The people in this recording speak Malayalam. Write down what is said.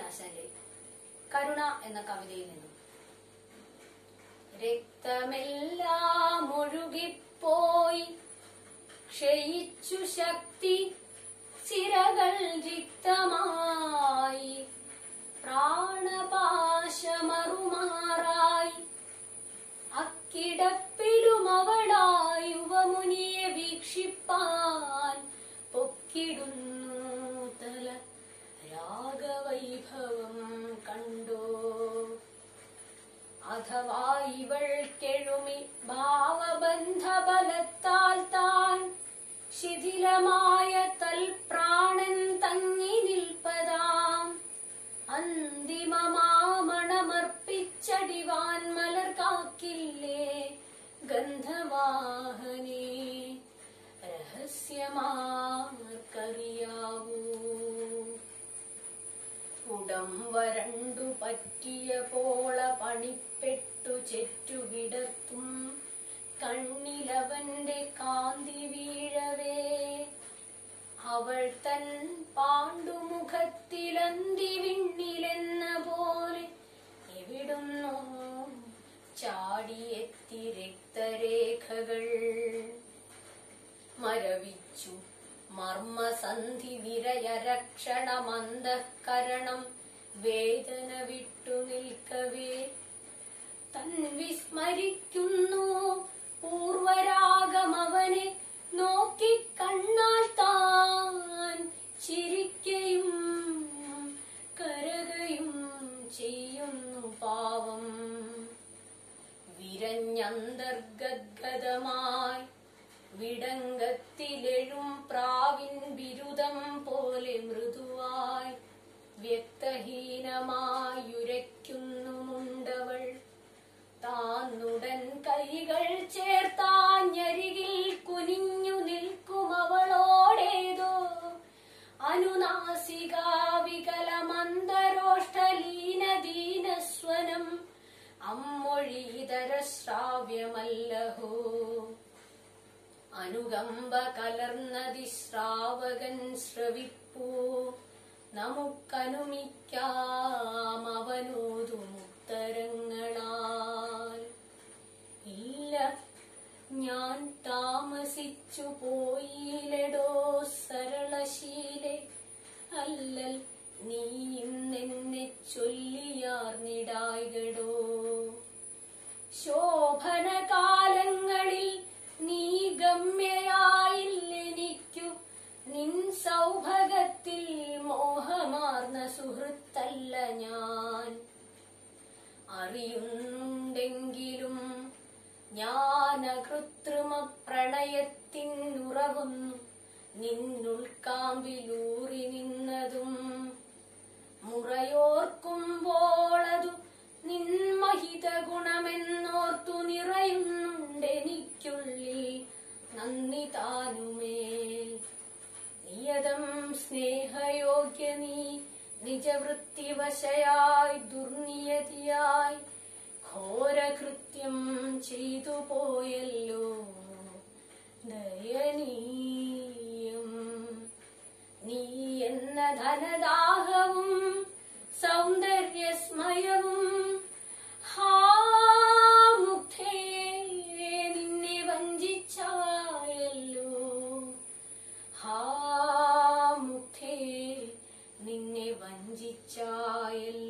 കുമാരനാശാന്റെ കരുണ എന്ന കവിതയിൽ നിന്നും രക്തമെല്ലാം ഒഴുകിപ്പോയി ക്ഷയിച്ചു ശക്തി സിരകൾ റിക്തമായി പ്രാണപാശമറുമാറായി അക്കിടപ്പിലും അവളായി യുവമുനിയെ വീക്ഷിപ്പാൻ പൊക്കിടുന്നു തല രാഗവൈഭവം കണ്ടോ അഥവാ ഇവൾ കെഴുമി ഭാവബന്ധബലത്താൽ താൻ ശിഥിലമായ തൽപ്രാണൻ തങ്ങി നിൽപ്പതാം അന്തിമമാമണമർപ്പിച്ചടിവാൻ മലർ കാക്കില്ലേ ഗന്ധവാഹനേ രഹസ്യമാർക്കറിയാവൂ ഉടം വരണ്ടു പറ്റിയ പോള പണിപ്പെട്ടു ചെറ്റുകിടത്തും കണ്ണിലവന്റെ കാന്തി വീഴവേ അവൾ തൻ പാണ്ഡുമുഖത്തിലന്തി വിണ്ണിലെന്ന പോലെ എവിടുന്നോ ചാടിയെത്തി രക്തരേഖകൾ മരവിച്ചു മർമ്മസന്ധി വിരയരക്ഷണമന്തഃകരണം വേദന വിട്ടു നിൽക്കവേ തൻ വിസ്മരിക്കുന്നു പൂർവരാഗമവനെ നോക്കി കണ്ണാൽ താൻ ചിരിക്കയും കരകയും ചെയ്യുന്നു പാവം വിരഞ്ഞന്തർഗദ്ഗതമായി വിടങ്കത്തിലെഴും പ്രാവിൻ ബിരുദം പോലെ മൃദുവായി വ്യക്തഹീനമായുരയ്ക്കുന്നു മുണ്ടവൾ താന്നുടൻ കൈകൾ ചേർത്താഞ്ഞരികിൽ കുനിഞ്ഞു നിൽക്കും അവളോടേതോ അനുനാസികാ വികലമന്തരോഷ്ടലീനദീനസ്വനം അമ്മൊഴീതര ശ്രാവ്യമല്ലഹോ അനുകമ്പ കലർന്നതി ശ്രാവകൻ ശ്രവിപ്പൂ നമുക്കനുമിക്കാം അവനോതു മുത്തരങ്ങളാൽ ഇല്ല ഞാൻ താമസിച്ചു പോയിലെടോ സരളശീലെ അല്ലൽ നീ ഇന്നെന്നെ ചൊല്ലിയാർന്നിടായിടോ ശോഭനകാലങ്ങളിൽ നീ ഗമ്യയായില്ലെനിക്കു നിൻ സൗഭഗത്തിൽ മോഹമാർന്ന സുഹൃത്തല്ല ഞാൻ അറിയുന്നുണ്ടെങ്കിലും ഞാൻ കൃത്രിമ പ്രണയത്തിനുറവുന്നു നിന്നുൾക്കാമ്പിലൂറി നിന്നതും മുറയോർക്കുമ്പോളതു നിൻമഹിത ഗുണമെന്നോർത്തു നിറയുന്നുണ്ടെനിക്കുള്ളിൽ നന്ദി താനുമേൽ നിയതം സ്നേഹയോഗ്യ നീ നിജവൃത്തിവശയായി ദുർനിയതിയായി ഘോരകൃത്യം ചെയ്തു പോയല്ലോ ദയനീയം നീ എന്ന ധനദാഹവും സൗന്ദര്യസ്മയവും ഹാ മുഗ്ധേ നിന്നെ വഞ്ചിച്ചായല്ലോ ഹാ മുഗ്ധേ നിന്നെ വഞ്ചിച്ചായല്ലോ